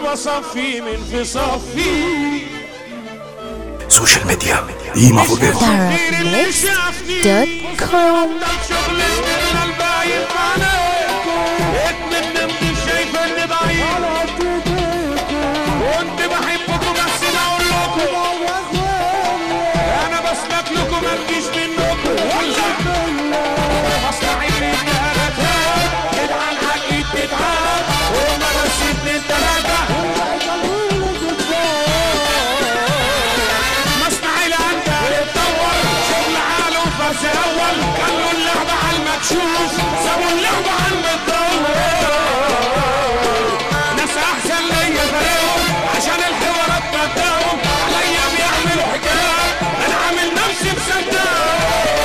بصفي من في صفي سوشيال ميديا قيمة فور ايفر Darkmix.com شغل سننا الباين اتمنى انت شايفه اني ضعيف كنت بحبكم بس بقول لكم انا بسلك لكم ما تجيش منكم ولا مصنعي في الجهالتان ادعى الحق تتعاد وما بس اتنين تلاته مصنعي الانت اتطور شغل حاله فرس اول خلوا اللعبه على المكشوف سابوا اللعبه على المتدور ناس احسن ليا فريقهم عشان الحوارات بداهم عليا بيعملوا حكايات انا عامل نفسي مصدق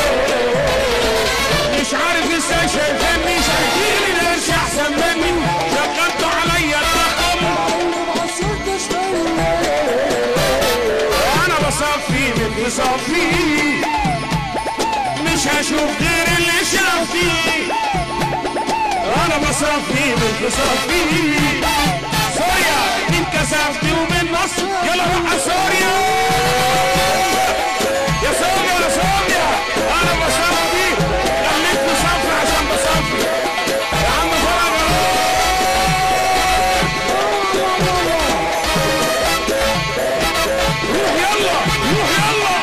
مش عارف ازاي شايفيني شايفين القرش احسن مني شغلتوا عليا الرقم انا بصفي من بصفي مش هشوف غير اللي شاف فيه انا بصفي من بصفي سوريا من كسفتي ومن مصر يلا روح سوريا يا سوريا يا سوريا انا بصفي خليك بصفي عشان بصفي يا عم فرج روح يلا روح يلا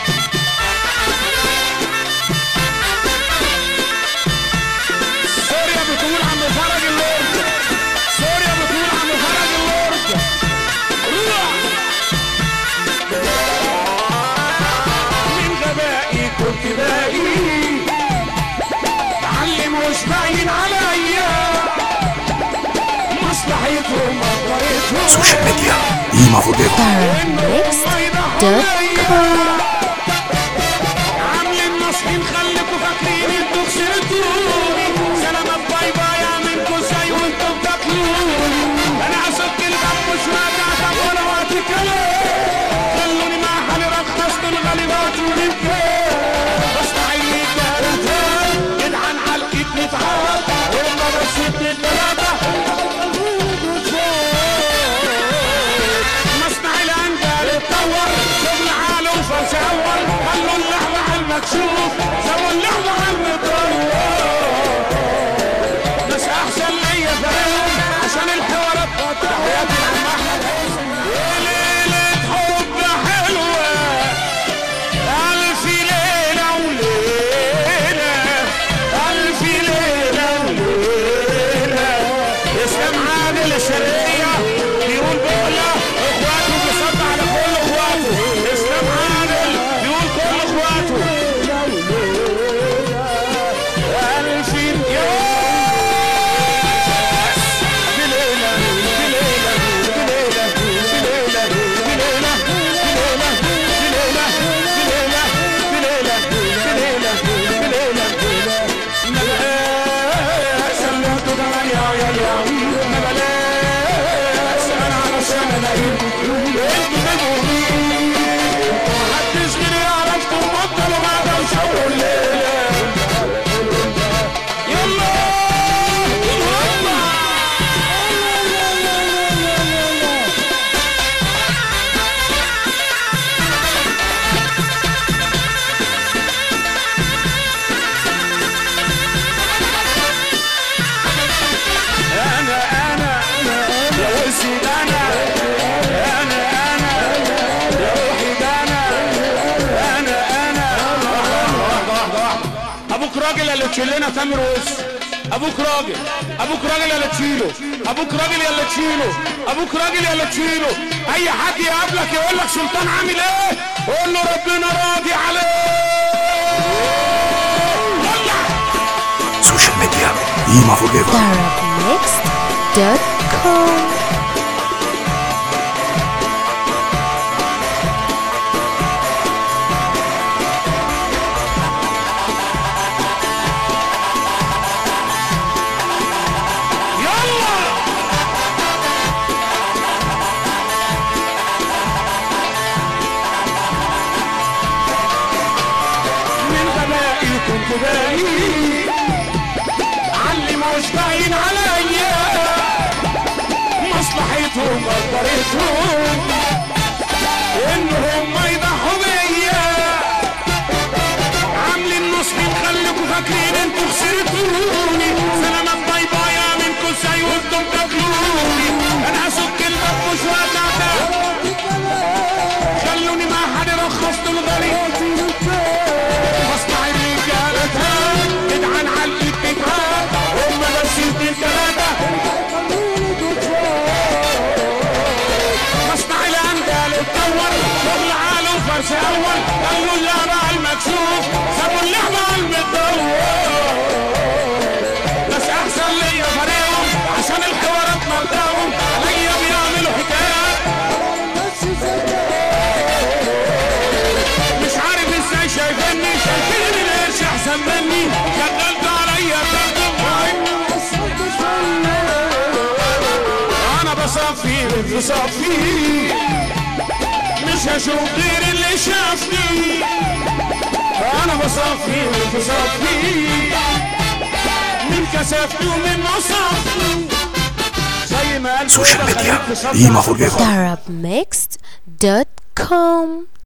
سوريا بتقول عم فرج اللورد سوريا بتقول عم فرج اللورد روح من غبائي كنت باقي علم مش باين عليا مصلحتهم مصلحتهم سوشيال ميديا قيمة فور ايفر Darkmix.com عاملين ناصحين خليكوا فاكرين انتوا خسرتوني سلامات باي باي اعملكوا زي وانتوا بتاكلوني انا عصبت الباب مش راجع طب ولا وقت كلام خلوني مع حالي رخصت الغالبات والامكان بستعين الدهرتان جدعان حلقة نتعاد وما بس اتنين تلاتة مصنع الانجل اتطور شغل عاله وفرش اول خلوا اللعبة على المكشوف سووا اللعبة على المدور ناس احسن ليا فريقهم عشان الحوارات تحياتي لعم احمد وليلة حب حلوة ألف ليلة وليلة ألف ليلة وليلة اسلام عادل الشرقية بيقول بقولة اخواته بيصب على كل اخواته اسلام عادل بيقول كل اخواته ألف يا بليلة بليلة بليلة بليلة بليلة بليلة بليلة بليلة بليلة بليلة بليلة ما بلاش سلمتوا كمان يا يا يا ما بلاش انا علشان الاقيك انتوا مجهولين محدش غيري يعرف تبطلوا بعد وشاوروا الليلة يلا يلا انا انا يا وسيد انا انا انا يا روحي ده انا انا انا واحده واحده واحده ابوك راجل اللي تشيل لنا تامر وس ابوك راجل ابوك راجل يا اللي تشيله ابوك راجل يا اللي تشيله ابوك راجل يا اللي تشيله اي حد يقابلك يقول لك سلطان عامل ايه قول له ربنا راضي عليه ولع سوشيال ميديا قيمة فور ايفر Darkmix.com يلا من غبائي كنت باقي علي مش باين عليا مصلحة حبيتهم قدرتهم انهم ما يضحوا بيا عاملين نصحي خليكوا فاكرين انتوا خسرتوني سلامات باي باي منكوا ازاي وانتم تاكلوني انا هسك الباب مش وقتها خلوني مع حد رخصت الغريب مصنع الرجالة جدعان على الاتفاق هم بس اتنين تلاتة مصنع الأندال اتطور شغل عالي وفرش أول خلوا اللعبة على المكشوف سابوا اللعبة على المتدور بس أحسن ليا فريقهم عشان الحوارات مرضاهم عليا بيعملوا حكايات مش عارف ازاي شايفيني شايفين القرش احسن مني شغلت عليا ترجم انا بصفي بصفي مش هشوف غير اللي شافني انا بصفي بصفي من كسفتي ومن نصفني زي ما قال سوشيال كده ميديا خليك في صفي قيمة فور Arabmixed.com